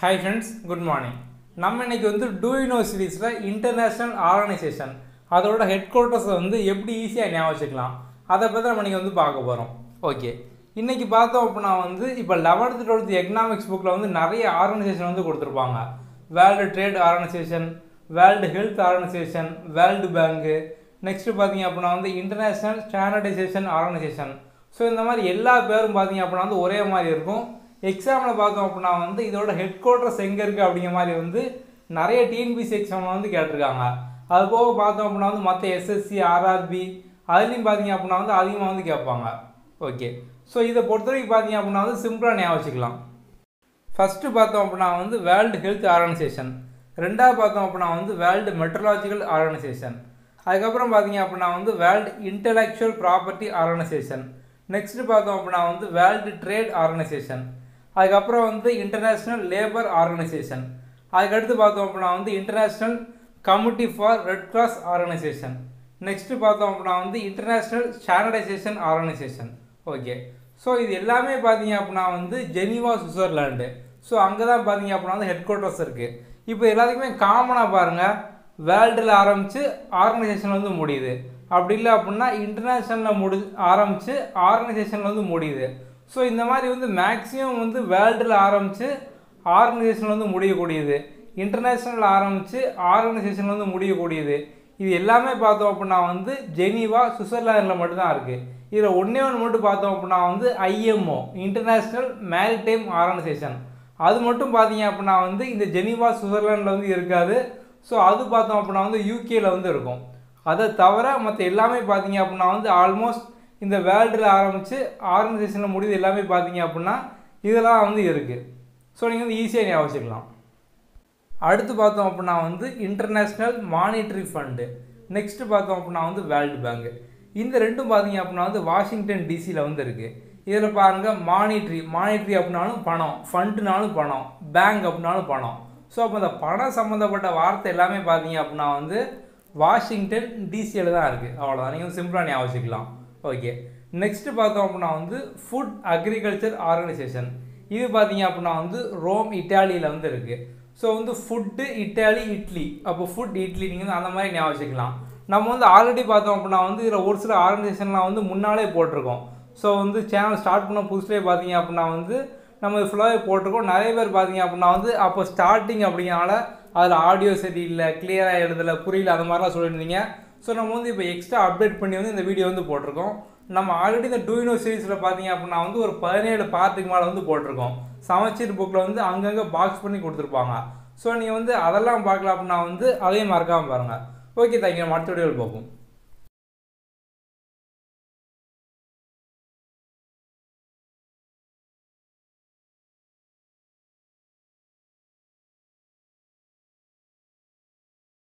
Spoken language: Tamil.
ஹாய் ஃப்ரெண்ட்ஸ் குட் மார்னிங் நம்ம இன்னைக்கு வந்து டூ யூனிவர்சிட்டிஸில் இன்டர்நேஷ்னல் ஆர்கனைசேஷன் அதோட ஹெட் குவார்ட்டர்ஸை வந்து எப்படி ஈஸியாக ஞாபகம் வச்சுக்கலாம் அதை பற்றி நம்ம இன்னைக்கு வந்து பார்க்க போகிறோம் ஓகே இன்றைக்கி பார்த்தோம் அப்படின்னா வந்து இப்போ லெவன்த்து டுவெல்த் எக்கனாமிக்ஸ் புக்கில் வந்து நிறைய ஆர்கனைசேஷன் வந்து கொடுத்துருப்பாங்க world trade organisation world health organisation world bank next பார்த்தீங்க அப்படின்னா வந்து இன்டர்நேஷ்னல் ஸ்டாண்டர்டைசேஷன் ஆர்கனைசேஷன் ஸோ இந்த மாதிரி எல்லா பேரும் பார்த்தீங்க அப்படின்னா வந்து ஒரே மாதிரி இருக்கும் எக்ஸாமில் பார்த்தோம் அப்படின்னா வந்து இதோட ஹெட் குவார்ட்டர்ஸ் எங்கே இருக்குது அப்படிங்கிற மாதிரி வந்து நிறைய டிஎன்பிசி எக்ஸாமில் வந்து கேட்டிருக்காங்க அது போக பார்த்தோம் அப்படின்னா வந்து மற்ற எஸ்எஸ்சி ஆர்ஆர்பி அதுலேயும் பார்த்தீங்க அப்படின்னா வந்து அதிகமாக வந்து கேட்பாங்க ஓகே ஸோ இதை பொறுத்த வரைக்கும் பார்த்தீங்க அப்படின்னா வந்து சிம்பிளாக ஞாபகம் வச்சுக்கலாம் ஃபஸ்ட்டு பார்த்தோம் அப்படின்னா வந்து வேர்ல்டு ஹெல்த் ஆர்கனைசேஷன் ரெண்டாவது பார்த்தோம் அப்படின்னா வந்து வேர்ல்டு மெட்ரலாஜிக்கல் ஆர்கனைசேஷன் அதுக்கப்புறம் பார்த்தீங்க அப்படின்னா வந்து world intellectual property organisation next பார்த்தோம் அப்படின்னா வந்து வேர்ல்டு ட்ரேட் ஆர்கனைசேஷன் அதுக்கப்புறம் வந்து இன்டர்நேஷ்னல் லேபர் ஆர்கனைசேஷன் அதுக்கடுத்து பார்த்தோம் அப்படின்னா வந்து international committee for red cross organisation next பார்த்தோம் அப்படின்னா வந்து international standardisation organisation okay so இது எல்லாமே பார்த்தீங்க அப்படின்னா வந்து ஜெனீவா சுவிட்சர்லாண்டு ஸோ அங்கே தான் பார்த்தீங்க அப்படின்னா வந்து ஹெட் குவார்ட்டர்ஸ் இருக்குது இப்போ எல்லாத்துக்குமே காமனாக பாருங்கள் வேர்ல்டில் ஆரம்பித்து ஆர்கனைசேஷன் வந்து முடியுது அப்படி இல்லை அப்படின்னா இன்டர்நேஷ்னலில் முடி ஆரம்பித்து ஆர்கனைசேஷனில் வந்து முடியுது ஸோ இந்த மாதிரி வந்து மேக்ஸிமம் வந்து வேர்ல்டில் ஆரம்பித்து ஆர்கனைசேஷன் வந்து முடியக்கூடியது இன்டர்நேஷ்னல் ஆரம்பித்து ஆர்கனைசேஷன் வந்து முடியக்கூடியது இது எல்லாமே பார்த்தோம் அப்படின்னா வந்து ஜெனீவா சுவிட்சர்லாண்டில் மட்டும்தான் இருக்குது இதில் ஒன்றே ஒன்று மட்டும் பார்த்தோம் அப்படின்னா வந்து ஐஎம்ஓ இன்டர்நேஷ்னல் மேரிடைம் ஆர்கனைசேஷன் அது மட்டும் பார்த்தீங்க அப்படின்னா வந்து இந்த ஜெனீவா சுவிட்சர்லாண்டில் வந்து இருக்காது ஸோ அது பார்த்தோம் அப்படின்னா வந்து யூகேல வந்து இருக்கும் அதை தவிர மற்ற எல்லாமே பார்த்தீங்க அப்படின்னா வந்து ஆல்மோஸ்ட் இந்த வேர்ல்டில் ஆரம்பித்து ஆர்கனைசேஷனில் முடிவு எல்லாமே பார்த்தீங்க அப்படின்னா இதெல்லாம் வந்து இருக்குது ஸோ நீங்கள் வந்து ஈஸியாக ஞாபகம் வச்சுக்கலாம் அடுத்து பார்த்தோம் அப்படின்னா வந்து இன்டர்நேஷ்னல் மானிட்டரி ஃபண்டு நெக்ஸ்ட்டு பார்த்தோம் அப்படின்னா வந்து வேர்ல்டு பேங்க் இந்த ரெண்டும் பார்த்தீங்க அப்படின்னா வந்து வாஷிங்டன் டிசியில் வந்து இருக்குது இதில் பாருங்கள் மானிட்ரி மானிட்ரி அப்படின்னாலும் பணம் ஃபண்டுனாலும் பணம் பேங்க் அப்படின்னாலும் பணம் ஸோ அப்போ அந்த பணம் சம்மந்தப்பட்ட வார்த்தை எல்லாமே பார்த்தீங்க அப்படின்னா வந்து வாஷிங்டன் டிசியில் தான் இருக்குது அவ்வளோதான் நீங்கள் வந்து சிம்பிளாக ஞாபகம் வச்சுக்கலாம் ஓகே நெக்ஸ்ட்டு பார்த்தோம் அப்படின்னா வந்து ஃபுட் அக்ரிகல்ச்சர் ஆர்கனைசேஷன் இது பார்த்தீங்க அப்படின்னா வந்து ரோம் இட்டாலியில் வந்து இருக்குது ஸோ வந்து ஃபுட்டு இட்டாலி இட்லி அப்போ ஃபுட் இட்லி நீங்கள் வந்து அந்த மாதிரி ஞாபகம் வச்சுக்கலாம் நம்ம வந்து ஆல்ரெடி பார்த்தோம் அப்படின்னா வந்து இதில் ஒரு சில ஆர்கனைசேஷன்லாம் வந்து முன்னாலே போட்டிருக்கோம் ஸோ வந்து சேனல் ஸ்டார்ட் பண்ண புதுசுலேயே பார்த்தீங்க அப்படின்னா வந்து நம்ம ஃபுல்லாகவே போட்டிருக்கோம் நிறைய பேர் பார்த்தீங்க அப்படின்னா வந்து அப்போ ஸ்டார்டிங் அப்படிங்கிறனால அதில் ஆடியோ சரியில்லை கிளியராக எழுதலை புரியல அந்த மாதிரிலாம் சொல்லியிருந்தீங்க ஸோ நம்ம வந்து இப்போ எக்ஸ்ட்ரா அப்டேட் பண்ணி வந்து இந்த வீடியோ வந்து போட்டிருக்கோம் நம்ம ஆல்ரெடி இந்த டூ யூனோ சீரீஸில் பார்த்தீங்க அப்படின்னா வந்து ஒரு பதினேழு பார்ட்டுக்கு மேலே வந்து போட்டிருக்கோம் சமச்சீர் புக்கில் வந்து அங்கங்கே பாக்ஸ் பண்ணி கொடுத்துருப்பாங்க ஸோ நீங்கள் வந்து அதெல்லாம் பார்க்கல அப்படின்னா வந்து அதையும் மறக்காமல் பாருங்கள் ஓகே தேங்க்யூ நம்ம அடுத்த வீடியோவில் பார்ப்போம்